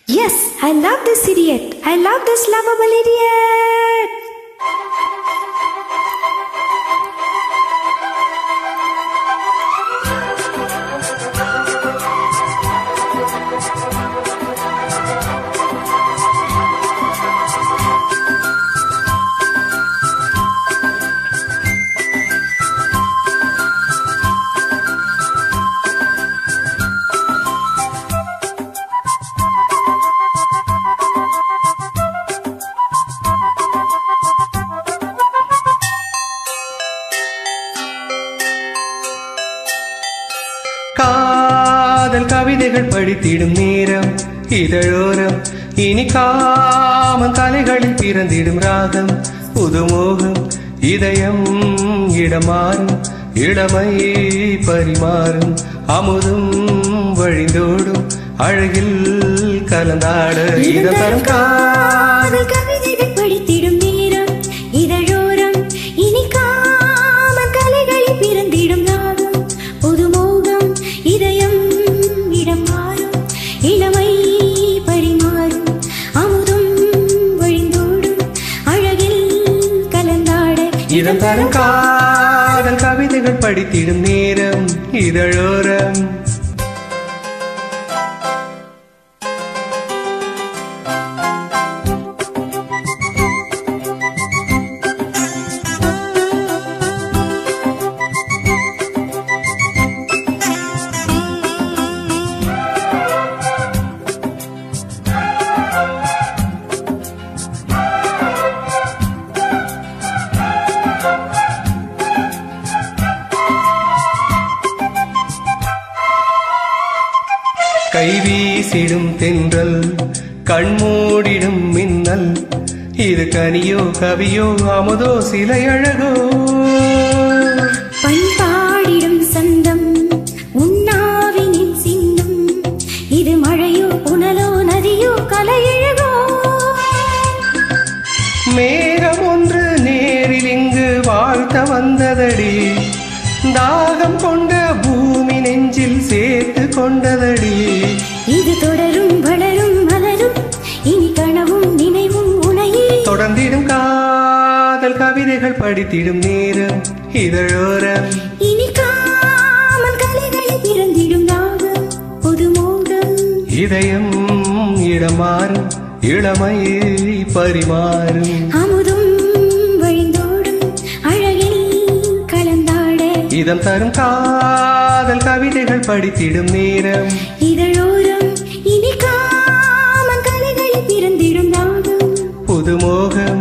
Yes, I love this idiot. I love this lovable idiot. காதல் கவிதைகள் படித்திடும் நேரம் இதழோரம் இனி காமன் கலைகளில் பிறந்திடும் ராகம் புதுமோகம் இதயம் இடமாறும் இளமை பரிமாறும் அமுதும் வழிந்தோடும் அழகில் கலந்தாட இதம் தரும் காதல் காதல் கவிதைகள் படித்திடும் நேரம் இதழோரம் இனி காம கலைகளில் பிறந்திடும் ராகம் புதுமோகம் இதயம் இடம் மாறும் இளமை பரிமாறும் அமுதும் வழிந்தோடும் அழகில் கலந்தாட இதம் தரும் காதல் கவிதைகள் படித்திடும் நேரம் இதழோரம் கைவீசிடும் தென்றல் கண்மூடிடும் மின்னல் இது கனியோ கவியோ அமுதோ சிலை அழகோ பண்பாடிடும் சந்தம் உண்ணாவினில் சிந்தும் இது மழையோ புனலோ நதியோ கலையழகோ மேகம் ஒன்று நேரில் இங்கு வாழ்த்த வந்ததடி தாகம் கொண்ட பூமி நெஞ்சில் சேர்த்து கொண்டதடி இது தொடரும் வளரும் மலரும் இனி கனவும் நினைவும் உனையே தொடர்ந்திடும் காதல் கவிதைகள் படித்திடும் நேரம் இதழோரம் இனி காமன் கலைகளில் பிறந்திடும் ராகம் புதுமோகம் இதயம் இடமாறும் இளமையை பரிமாறும் அமுதும் வழிந்தோடும் அழகில் கலந்தாட இதம் தரும் காதல் கவிதைகள் படித்திடும் நேரம் இதழோரம் இனி காமன் கலைகளில் பிறந்திடும் ராகம் புதுமோகம்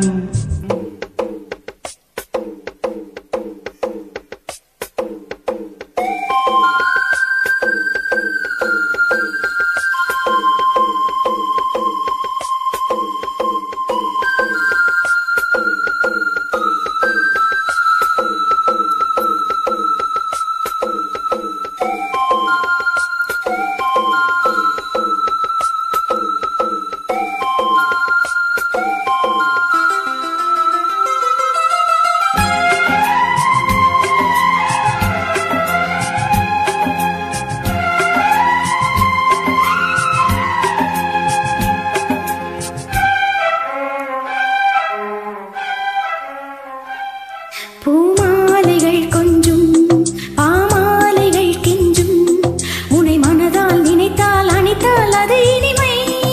பூமாலைகள் கொஞ்சும் பாமாலைகள் கெஞ்சும் உனை மனதால் நினைத்தால் அணைத்தால் அது இனிமை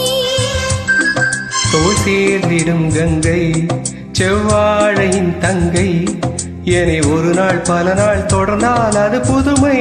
தோல் சேர்ந்திடும் கங்கை செவ்வாழையின் தங்கை என்னை ஒரு நாள் பல நாள் தொடர்ந்தால் அது புதுமை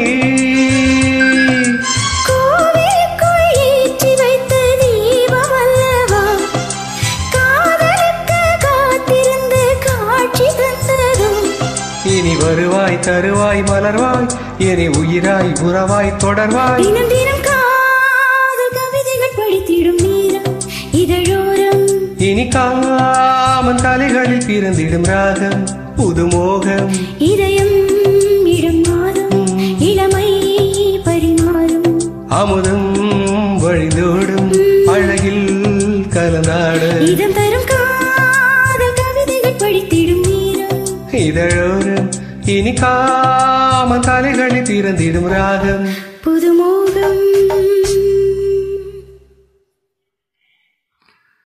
கோவிலுக்குள் ஏற்றி வைத்த தீபம் அல்லவா காதலுக்கு காத்திருந்து காட்சி தந்ததும் இனி வருவாய் தருவாய் மலர்வாய் இனி உயிராய் உறவாய் தொடர்வாய் தினம் தினம் காதல் கவிதைகள் படித்திடும் நேரம் இதழோரம் இனி காமன் தலைகளில் பிறந்திடும் ராகம் புதுமோகம் இதயம் இடம் மாறும் இளமை பரிமாறும் அமுதம் வழிந்தோடும் அழகில் கலந்தாட இதம் தரும் காதல் கவிதைகள் படித்திடும் நேரம் இதழோரம் இனி காமன் தலைகளில் பிறந்திடும் ராகம்